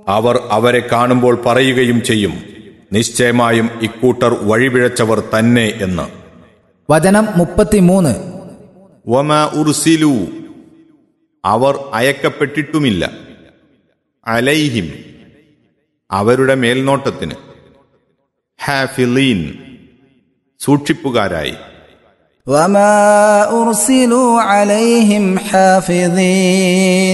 അവർ അവരെ കാണുമ്പോൾ പറയുകയും ചെയ്യും നിശ്ചയമായും ഇക്കൂട്ടർ വഴിപിഴച്ചവർ തന്നെ എന്ന് വചനം മുപ്പത്തിമൂന്ന് വമ ഉർസിലു അവർ അയക്കപ്പെട്ടിട്ടുമില്ല അലൈഹിം അവരുടെ മേൽനോട്ടത്തിന് ഹാഫിലീൻ സൂക്ഷിപ്പുകാരായി وما أرسلوا عليهم حافظين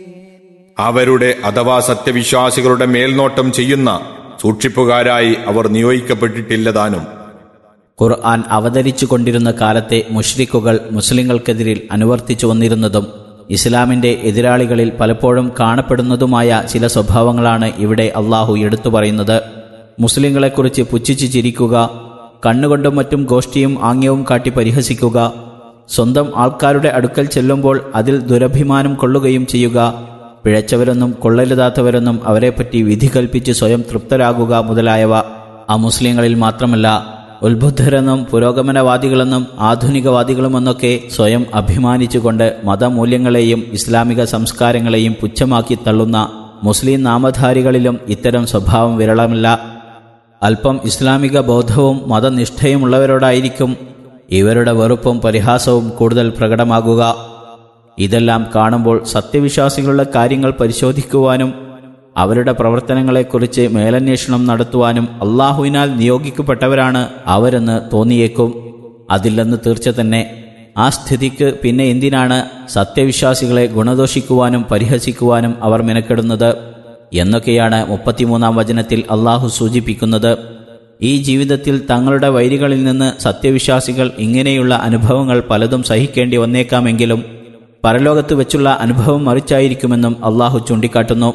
അവരുടെ അഥവാ സത്യവിശ്വാസികളുടെ മേൽനോട്ടം ചെയ്യുന്ന സൂക്ഷിപ്പുകാരായി അവർ നിയോഗിക്കപ്പെട്ടിട്ടില്ലതാനും ഖുർആൻ അവതരിച്ചു കൊണ്ടിരുന്ന കാലത്തെ മുഷ്രിക്കുകൾ മുസ്ലിങ്ങൾക്കെതിരിൽ അനുവർത്തിച്ചു വന്നിരുന്നതും ഇസ്ലാമിന്റെ എതിരാളികളിൽ പലപ്പോഴും കാണപ്പെടുന്നതുമായ ചില സ്വഭാവങ്ങളാണ് ഇവിടെ അള്ളാഹു എടുത്തു പറയുന്നത് മുസ്ലിങ്ങളെക്കുറിച്ച് പുച്ഛിച്ചു ചിരിക്കുക കണ്ണുകൊണ്ടും മറ്റും ഗോഷ്ഠിയും ആംഗ്യവും കാട്ടി പരിഹസിക്കുക സ്വന്തം ആൾക്കാരുടെ അടുക്കൽ ചെല്ലുമ്പോൾ അതിൽ ദുരഭിമാനം കൊള്ളുകയും ചെയ്യുക പിഴച്ചവരെന്നും കൊള്ളരുതാത്തവരെന്നും അവരെപ്പറ്റി വിധി കൽപ്പിച്ച് സ്വയം തൃപ്തരാകുക മുതലായവ അമുസ്ലിങ്ങളിൽ മാത്രമല്ല ഉത്ബുദ്ധരെന്നും പുരോഗമനവാദികളെന്നും ആധുനികവാദികളുമെന്നൊക്കെ സ്വയം അഭിമാനിച്ചുകൊണ്ട് മതമൂല്യങ്ങളെയും ഇസ്ലാമിക സംസ്കാരങ്ങളെയും പുച്ഛമാക്കി തള്ളുന്ന മുസ്ലിം നാമധാരികളിലും ഇത്തരം സ്വഭാവം വിരളമല്ല അല്പം ഇസ്ലാമിക ബോധവും മതനിഷ്ഠയുമുള്ളവരോടായിരിക്കും ഇവരുടെ വെറുപ്പും പരിഹാസവും കൂടുതൽ പ്രകടമാകുക ഇതെല്ലാം കാണുമ്പോൾ സത്യവിശ്വാസികളുടെ കാര്യങ്ങൾ പരിശോധിക്കുവാനും അവരുടെ പ്രവർത്തനങ്ങളെക്കുറിച്ച് മേലന്വേഷണം നടത്തുവാനും അള്ളാഹുവിനാൽ നിയോഗിക്കപ്പെട്ടവരാണ് അവരെന്ന് തോന്നിയേക്കും അതില്ലെന്ന് തീർച്ച തന്നെ ആ സ്ഥിതിക്ക് പിന്നെ എന്തിനാണ് സത്യവിശ്വാസികളെ ഗുണദോഷിക്കുവാനും പരിഹസിക്കുവാനും അവർ മെനക്കെടുന്നത് എന്നൊക്കെയാണ് മുപ്പത്തിമൂന്നാം വചനത്തിൽ അള്ളാഹു സൂചിപ്പിക്കുന്നത് ഈ ജീവിതത്തിൽ തങ്ങളുടെ വൈരികളിൽ നിന്ന് സത്യവിശ്വാസികൾ ഇങ്ങനെയുള്ള അനുഭവങ്ങൾ പലതും സഹിക്കേണ്ടി വന്നേക്കാമെങ്കിലും പരലോകത്ത് വെച്ചുള്ള അനുഭവം മറിച്ചായിരിക്കുമെന്നും അള്ളാഹു ചൂണ്ടിക്കാട്ടുന്നു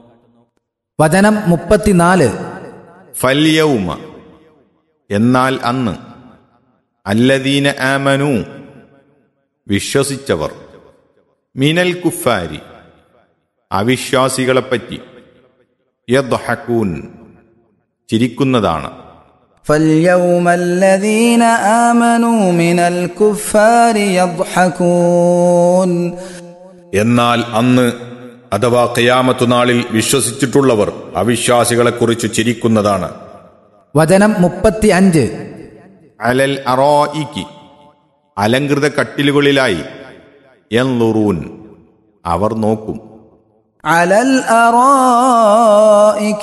വചനം മുപ്പത്തിനാല് ഫല്യവുമ എന്നാൽ അന്ന് അല്ലദീന ആമനു വിശ്വസിച്ചവർ മിനൽ കുഫാരി അവിശ്വാസികളെപ്പറ്റി യദ്ഹക്കൂൻ ചിരിക്കുന്നതാണ് فاليوم الذين آمنوا من الكفار يضحكون എന്നാൽ അന്ന് അഥവാ ഖിയാമത്തു നാളിൽ വിശ്വസിച്ചിട്ടുള്ളവർ അവിശ്വാസികളെക്കുറിച്ച് ചിരിക്കുന്നതാണ് വചനം മുപ്പത്തി അഞ്ച് അലൽ അറോയിക്ക് അലങ്കൃത കട്ടിലുകളിലായി യൻലുറൂൻ അവർ നോക്കും على الأرائك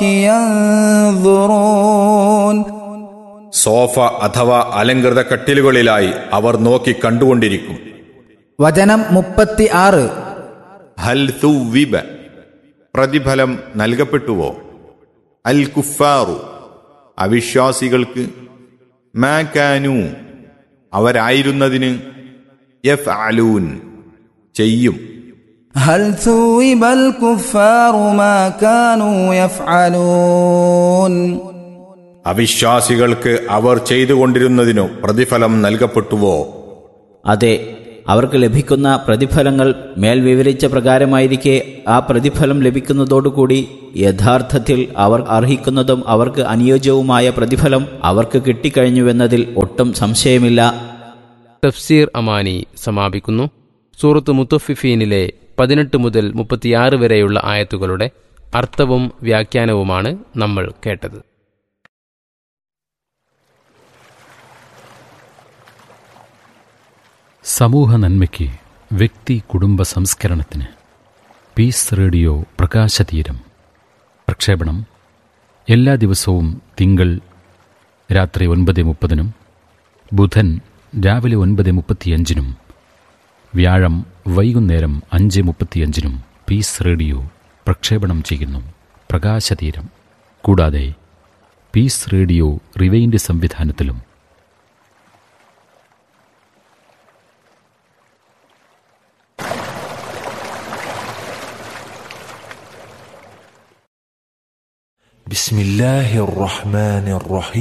ينظرون സോഫ അഥവാ അലങ്കൃത കട്ടിലുകളിലായി അവർ നോക്കി കണ്ടുകൊണ്ടിരിക്കും വചനം മുപ്പത്തി ആറ് ഹൽ തുവിബ പ്രതിഫലം നൽകപ്പെട്ടുവോ അൽ കുഫാറു അവിശ്വാസികൾക്ക് മാക്കാനു അവരായിരുന്നതിന് യഫ് അലൂൻ ചെയ്യും هل ثوب الكفار ما كانوا يفعلون അവിശ്വാസികൾക്ക് അവർ ചെയ്തുകൊണ്ടിരുന്നതിനു പ്രതിഫലം നൽകപ്പെട്ടുവോ അതെ അവർക്ക് ലഭിക്കുന്ന പ്രതിഫലങ്ങൾ മേൽ വിവരിച്ച പ്രകാരമായിരിക്കെ ആ പ്രതിഫലം ലഭിക്കുന്നതോടുകൂടി യഥാർത്ഥത്തിൽ അവർ അർഹിക്കുന്നതും അവർക്ക് അനുയോജ്യവുമായ പ്രതിഫലം അവർക്ക് കിട്ടിക്കഴിഞ്ഞുവെന്നതിൽ ഒട്ടും സംശയമില്ല തഫ്സീർ അമാനി സമാപിക്കുന്നു സൂറത്ത് മുത്തഫിഫീനിലെ പതിനെട്ട് മുതൽ മുപ്പത്തിയാറ് വരെയുള്ള ആയത്തുകളുടെ അർത്ഥവും വ്യാഖ്യാനവുമാണ് നമ്മൾ കേട്ടത് സമൂഹ നന്മയ്ക്ക് വ്യക്തി കുടുംബ സംസ്കരണത്തിന് പീസ് റേഡിയോ പ്രകാശതീരം പ്രക്ഷേപണം എല്ലാ ദിവസവും തിങ്കൾ രാത്രി ഒൻപത് മുപ്പതിനും ബുധൻ രാവിലെ ഒൻപത് മുപ്പത്തിയഞ്ചിനും വ്യാഴം വൈകുന്നേരം അഞ്ച് മുപ്പത്തിയഞ്ചിനും പീസ് റേഡിയോ പ്രക്ഷേപണം ചെയ്യുന്നു പ്രകാശതീരം കൂടാതെ പീസ് റേഡിയോ റിവൈൻഡ് സംവിധാനത്തിലും بسم الله الرحمن الرحيم